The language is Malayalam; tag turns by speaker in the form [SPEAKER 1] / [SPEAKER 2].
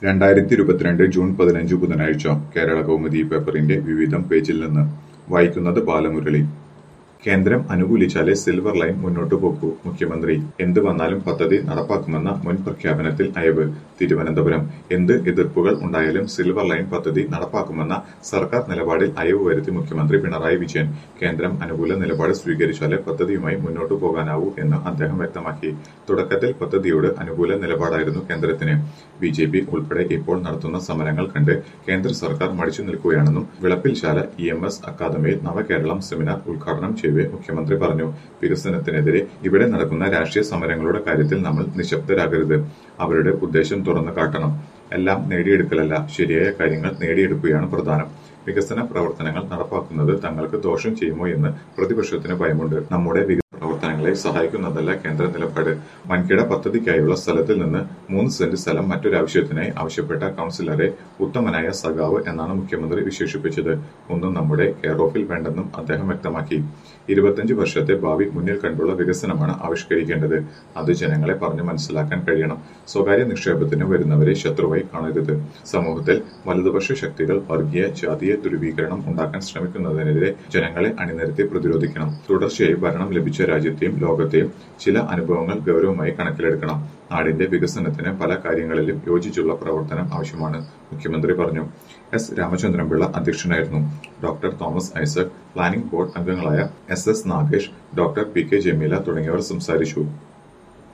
[SPEAKER 1] രണ്ടായിരത്തി ഇരുപത്തിരണ്ട് ജൂൺ പതിനഞ്ച് ബുധനാഴ്ച കേരള കൗമുദി പേപ്പറിന്റെ വിവിധം പേജിൽ നിന്ന് വായിക്കുന്നത് ബാലമുരളി കേന്ദ്രം അനുകൂലിച്ചാലേ സിൽവർ ലൈൻ മുന്നോട്ടു പോകൂ മുഖ്യമന്ത്രി എന്ത് വന്നാലും പദ്ധതി നടപ്പാക്കുമെന്ന മുൻ പ്രഖ്യാപനത്തിൽ അയവ് തിരുവനന്തപുരം എന്ത് എതിർപ്പുകൾ ഉണ്ടായാലും സിൽവർ ലൈൻ പദ്ധതി നടപ്പാക്കുമെന്ന സർക്കാർ നിലപാടിൽ അയവ് വരുത്തി മുഖ്യമന്ത്രി പിണറായി വിജയൻ കേന്ദ്രം അനുകൂല നിലപാട് സ്വീകരിച്ചാലേ പദ്ധതിയുമായി മുന്നോട്ടു പോകാനാവൂ എന്ന് അദ്ദേഹം വ്യക്തമാക്കി തുടക്കത്തിൽ പദ്ധതിയോട് അനുകൂല നിലപാടായിരുന്നു കേന്ദ്രത്തിന് ബി ജെ പി ഉൾപ്പെടെ ഇപ്പോൾ നടത്തുന്ന സമരങ്ങൾ കണ്ട് കേന്ദ്ര സർക്കാർ മടിച്ചു നിൽക്കുകയാണെന്നും വിളപ്പിൽശാല ഇ എം എസ് അക്കാദമിയിൽ നവകേരളം സെമിനാർ ഉദ്ഘാടനം ചെയ്യവെ മുഖ്യമന്ത്രി പറഞ്ഞു വികസനത്തിനെതിരെ ഇവിടെ നടക്കുന്ന രാഷ്ട്രീയ സമരങ്ങളുടെ കാര്യത്തിൽ നമ്മൾ നിശബ്ദരാകരുത് അവരുടെ ഉദ്ദേശം തുറന്നു കാട്ടണം എല്ലാം നേടിയെടുക്കലല്ല ശരിയായ കാര്യങ്ങൾ നേടിയെടുക്കുകയാണ് പ്രധാനം വികസന പ്രവർത്തനങ്ങൾ നടപ്പാക്കുന്നത് തങ്ങൾക്ക് ദോഷം ചെയ്യുമോ എന്ന് പ്രതിപക്ഷത്തിന് ഭയമുണ്ട് നമ്മുടെ വികസന പ്രവർത്തനങ്ങളെ സഹായിക്കുന്നതല്ല കേന്ദ്ര നിലപാട് വൻകിട പദ്ധതിക്കായുള്ള സ്ഥലത്തിൽ നിന്ന് മൂന്ന് സെന്റ് സ്ഥലം മറ്റൊരാവശ്യത്തിനായി ആവശ്യപ്പെട്ട കൌൺസിലറെ ഉത്തമനായ സഖാവ് എന്നാണ് മുഖ്യമന്ത്രി വിശേഷിപ്പിച്ചത് ഒന്നും നമ്മുടെ കെയർ ഓഫിൽ വേണ്ടെന്നും അദ്ദേഹം വ്യക്തമാക്കി ഇരുപത്തിയഞ്ച് വർഷത്തെ ഭാവി മുന്നിൽ കണ്ടുള്ള വികസനമാണ് ആവിഷ്കരിക്കേണ്ടത് അത് ജനങ്ങളെ പറഞ്ഞു മനസ്സിലാക്കാൻ കഴിയണം സ്വകാര്യ നിക്ഷേപത്തിന് വരുന്നവരെ ശത്രുവായി കാണരുത് സമൂഹത്തിൽ വലതുപക്ഷ ശക്തികൾ വർഗീയ ജാതീയ ധ്രുവീകരണം ഉണ്ടാക്കാൻ ശ്രമിക്കുന്നതിനെതിരെ ജനങ്ങളെ അണിനിരത്തി പ്രതിരോധിക്കണം തുടർച്ചയായി ഭരണം ലഭിച്ച രാജ്യത്തെയും ലോകത്തെയും ചില അനുഭവങ്ങൾ ഗൗരവമായി കണക്കിലെടുക്കണം നാടിന്റെ വികസനത്തിന് പല കാര്യങ്ങളിലും യോജിച്ചുള്ള പ്രവർത്തനം ആവശ്യമാണ് മുഖ്യമന്ത്രി പറഞ്ഞു എസ് രാമചന്ദ്രൻപിള്ള അധ്യക്ഷനായിരുന്നു doctor Thomas Isaac planning board അംഗങ്ങളായ S S Nagesh doctor P K Jameela തുടങ്ങിയവർ സംസാരിച്ചു